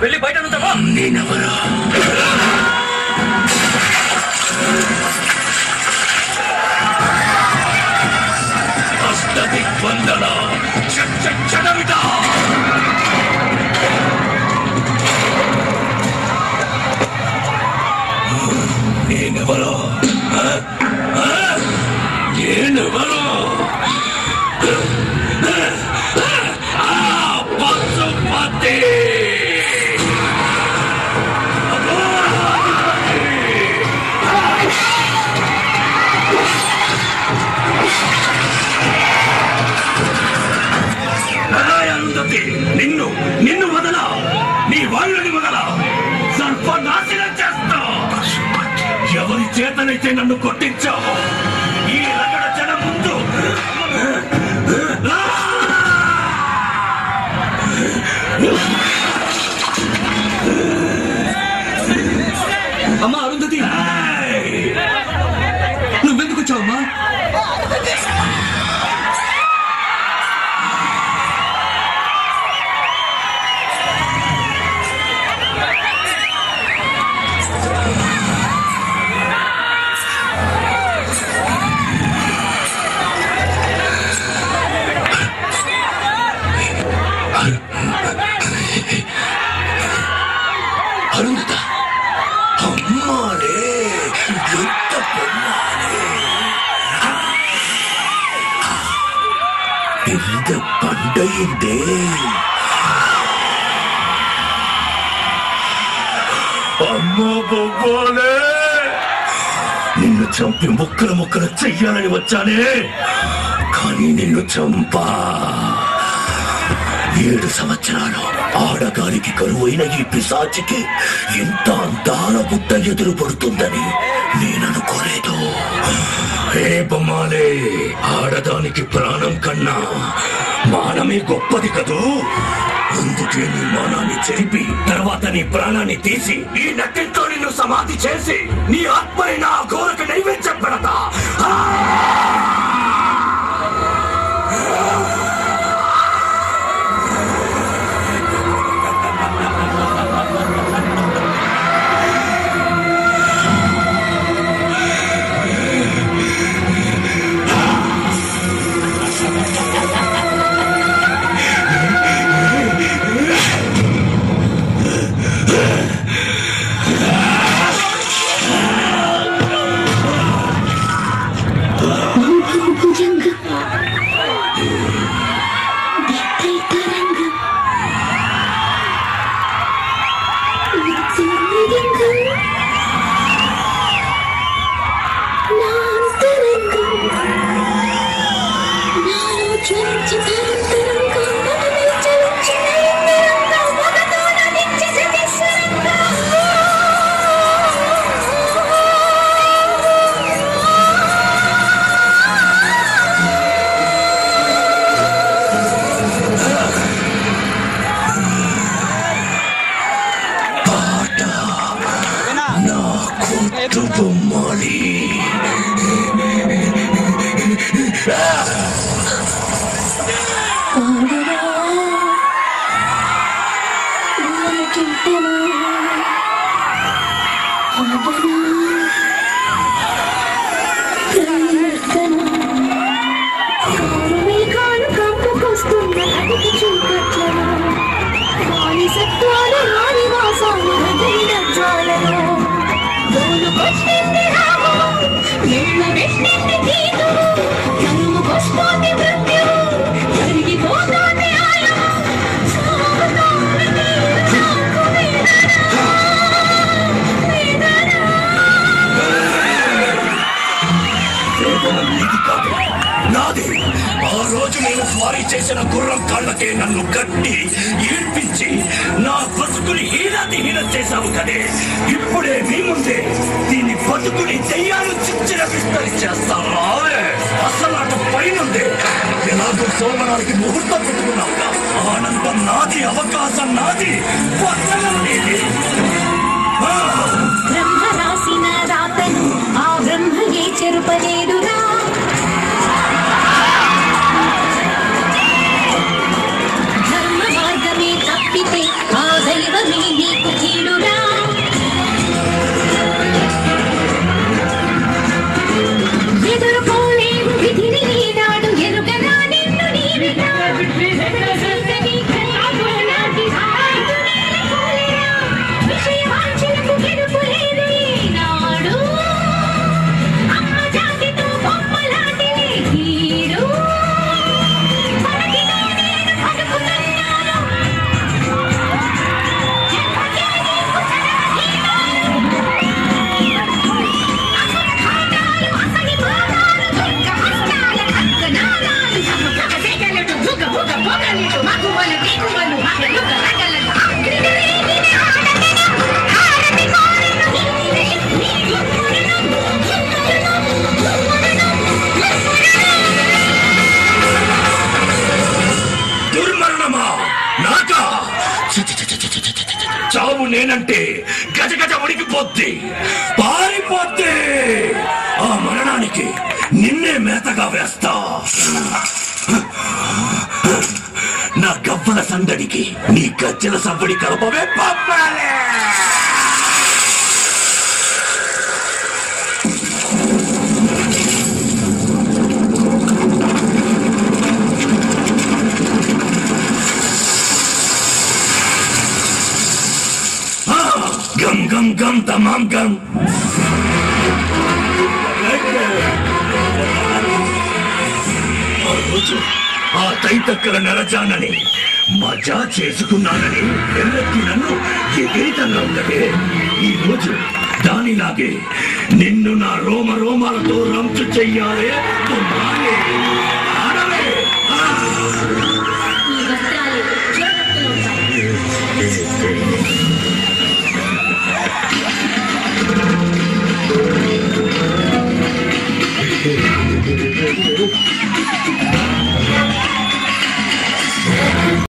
వెళ్ళి బయట నుంచవా నేనెవరా అష్టదిగ్బంధన చడమిట నేనెవరో ఆ? ఆ? నేనెవరో ఆ, పశుపతి నారాయణుడికి నిన్ను నిన్ను వదల నీ వాళ్ళని వదల సర్వనాశనం చేస్తా ఎవరి చేతనైతే నన్ను కొట్టించావు ఈ రగడ జనం ముందు అమ్మా అరుంధతి ఏయ్! నువ్వెందుకు వచ్చావమ్మా అరుంధత అమ్మాడే ఎంత పొన్నాడే పెద్ద పండయిందే అమ్మా బొవ్వాలే నిన్ను చంపి ముక్కలు ముక్కలు చెయ్యాలని వచ్చానే కానీ నిన్ను చంపా ఏడు సంవత్సరాలు ఆడగారికి కరువైన ఈ పిశాచికి ఇంత అందాల బుట్ట ఎదురు పడుతుందని నేననుకోలేదు ఏ బొమ్మాలే ఆడదానికి ప్రాణం కన్నా మానమే గొప్పది కదూ అందుకే నీ మానాన్ని చెరిపి తర్వాత నీ ప్రాణాన్ని తీసి ఈ నట్టితో నిన్ను సమాధి చేసి నీ ఆత్మని నా గోరకు నైవేద్యం పెడతా ఆ! భుజంగ దీప్తైతరంగ మృత్యుమృదంగం నాంతరంగం నాలో జ్వలించి తరంతరంగా మనమే చలించి నయంతరంగా మగతోన నిత్య సతీశ్వరంగా నా కొట్టు బొమ్మాలి పాడరా ఊరకింతనా ఆడనా ప్రయత్నా కారుమేఘాలు కంపుకొస్తున్న అతికి చీకట్లను వాణి సత్వాలు రాణి వాసాలు హృదయ జ్వాలను దోలుకొచ్చింది రాగం నిన్న విష్ణింది గీతం కరువుకొస్తోంది మృత్యు కరిగిపోతోంది ఆయువు సాగుతోంది నాకు వేదన నీది కాదు నాది ఆ రోజు నేను స్వారీ చేసిన గుర్రం కాళ్ళకే నన్ను కట్టి ఈడ్పించి నా బతుకుని హీనాతి హీనం చేశావు కదే ఇప్పుడే మీ ముందే దీన్ని బతుకుని దెయ్యాలు చిచ్చిన విస్తరి చేస్తాను రావే అసలు అటు పైనుందే ఎలాగో సోమనానికి ముహూర్తం పెట్టుకున్నావుగా ఆనందం నాది అవకాశం నాది వచనం నీది ఆ! బ్రహ్మ రాసిన రాతను ఆ బ్రహ్మయే చెరుపలేదురా ధర్మ మార్గమే తప్పితే ఆ దైవమే దుర్మరణమా నాకా చి, చి, చి, చి, చి, చి, చి, చి, చి. చావు నేనంటే గజ గజ ఉడికిపోద్ది పారిపోద్ది ఆ మరణానికి నిన్నే మేతగా వేస్తా నా గవ్వల సందడికి నీ గజ్జల సవ్వడి కలపవే పంపాలే ఆ, గం గం గం తమాం గం ఆ రోజు ఆ తైతక్కల నరజానని మజా చేసుకున్నానని ఎల్లెత్తి నన్ను ఎగేతన్నావు కదే ఈ రోజు దానిలాగే నిన్ను నా రోమ రోమాలతో రంచు చెయ్యాలే తుమ్మాలే ఆడవే ఆ! ఈ వస్త్రాలే చిరకత్తులు ఉంటాయి